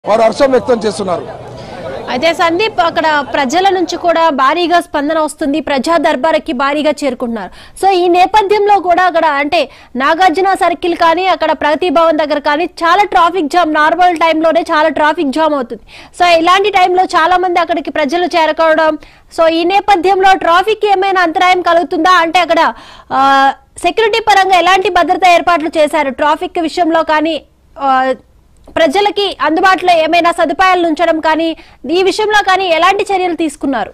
వారు హర్షం వ్యక్తం చేస్తున్నారు అయితే సందీప్ అక్కడ ప్రజల నుంచి కూడా భారీగా స్పందన వస్తుంది ప్రజా దర్బార్కి భారీగా చేరుకుంటున్నారు సో ఈ నేపథ్యంలో కూడా అక్కడ అంటే నాగార్జున సర్కిల్ కానీ అక్కడ ప్రగతి భవన్ దగ్గర కానీ చాలా ట్రాఫిక్ జామ్ నార్మల్ టైంలోనే చాలా ట్రాఫిక్ జామ్ అవుతుంది సో ఇలాంటి టైంలో చాలా మంది అక్కడికి ప్రజలు చేరుకోవడం సో ఈ నేపథ్యంలో ట్రాఫిక్ ఏమైనా అంతరాయం కలుగుతుందా అంటే అక్కడ సెక్యూరిటీ పరంగా ఎలాంటి భద్రతా ఏర్పాట్లు చేశారు ట్రాఫిక్ విషయంలో కానీ ఆ, ప్రజలకి అందుబాటులో ఏమైనా సదుపాయాలు ఉంచడం కానీ ఈ విషయంలో కానీ ఎలాంటి చర్యలు తీసుకున్నారు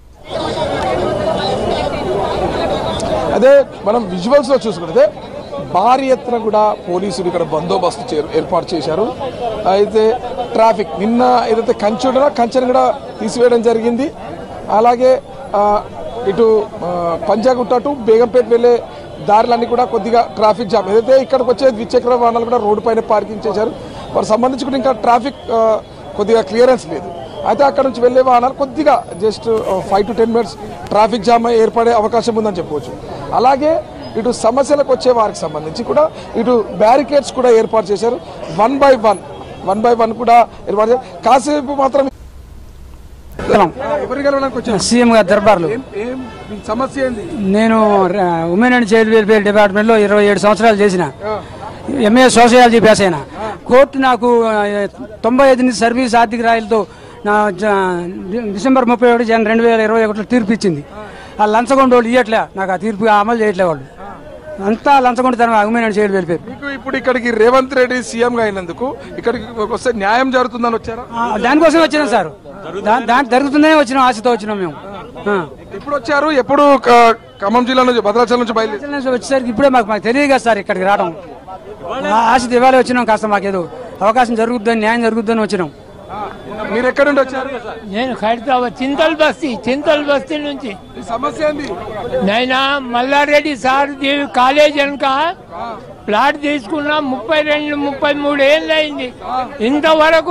అదే మనం విజువల్స్ లో చూసుకుంటే భారీ ఎత్తున కూడా పోలీసులు ఇక్కడ బందోబస్తు చే- ఏర్పాటు చేశారు అయితే ట్రాఫిక్ నిన్న ఏదైతే కంచె ఉండదో కంచెను కూడా తీసివేయడం జరిగింది అలాగే ఆ, ఇటు ఆ, పంజాగుట్ట టు బేగంపేట వెళ్ళే దారులన్నీ కూడా కొద్దిగా ట్రాఫిక్ జామ్ ఏదైతే ఇక్కడికి వచ్చే ద్విచక్ర వాహనాలు కూడా రోడ్డు పైన పార్కింగ్ చేశారు వారు సంబంధించి కూడా ఇంకా ట్రాఫిక్ ఆ, కొద్దిగా క్లియరెన్స్ లేదు అయితే అక్కడ నుంచి వెళ్ళే వాహనాలు కొద్దిగా just five to ten minutes traffic jam ఏర్పడే అవకాశం ఉందని చెప్పవచ్చు అలాగే ఇటు సమస్యలకు వచ్చే వారికి సంబంధించి కూడా ఇటు బ్యారికేడ్స్ కూడా ఏర్పాటు చేశారు one by one one by one కూడా ఏర్పాటు చేశారు కాసేపు మాత్రం ఎవరికి వెళ్ళడానికి వచ్చారు సీఎం గారి దర్బార్లు ఏం ఏం మీ సమస్య ఏంది నేను ర- women and child welfare department లో ఇరవై ఏడు సంవత్సరాలు చేసిన ఎంఏ సోషయాలజీ పాస్ అయినా కోర్టు నాకు ఆ, తొంభై ఐదు నుంచి సర్వీస్ ఆర్థిక రాయలతో నా జ- డిసెంబర్ ముప్పై ఒకటి జన్ రెండు వేల ఇరవై ఒకటిలో తీర్పు ఇచ్చింది ఆ లంచగొండ వాళ్ళు ఇవ్వట్లే నాకు ఆ తీర్పు అమలు చేయట్లే వాళ్ళు అంతా లంచగొండతనం ఉమెన్ అండ్ చైల్డ్ వెల్ఫేర్ మీకు ఇప్పుడు ఇక్కడికి రేవంత్ రెడ్డి సీఎం గా అయినందుకు ఇక్కడికి వస్తే న్యాయం జరుగుతుందని వచ్చారా ఆ, దానికోసం వచ్చినాం సార్ దా- దాని జరుగుతుందనే వచ్చినాం ఆశతో వచ్చినాం మేము ఆ. ఎప్పుడు వచ్చారు ఎప్పుడు క- ఖమ్మం జిల్లా నుంచి భద్రాచలం నుంచి బయలుదేరి హాస్టల్ నుంచి వచ్చేసరికి ఇప్పుడే మాకు మాకు తెలియదు కదా సార్ ఇక్కడికి రావడం ఆ ఆశ ఇవ్వాలి వచ్చినాం కాస్త మాకేదో అవకాశం జరుగుద్దని న్యాయం జరుగుద్దని వచ్చినాం మీరు ఎక్కడి నుండి వచ్చారు నేను ఖైరతాబాద్ చింతల్ బస్తీ చింతల్ బస్తీ నుంచి మీ సమస్య ఏంది నైనా మల్లారెడ్డి సార్ ది- కాలేజ్ వెనక ప్లాట్ తీసుకున్నా ముప్పై రెండు ముప్పై మూడు ఏళ్ళు అయింది ఇంతవరకు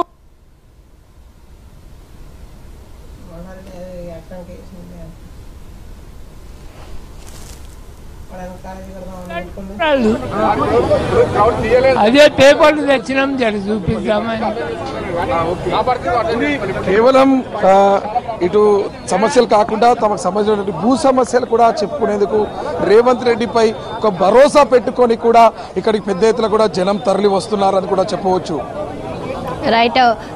అదే పేపర్లు తెచ్చినాం జర చూపిద్దామని ఇది కేవలం ఆ, ఇటు సమస్యలు కాకుండా తమకు సంబంధించినటువంటి భూ సమస్యలు కూడా చెప్పుకునేందుకు రేవంత్ రెడ్డిపై ఒక భరోసా పెట్టుకొని కూడా ఇక్కడికి పెద్ద ఎత్తున కూడా జనం తరలి వస్తున్నారని కూడా చెప్పవచ్చు రైట్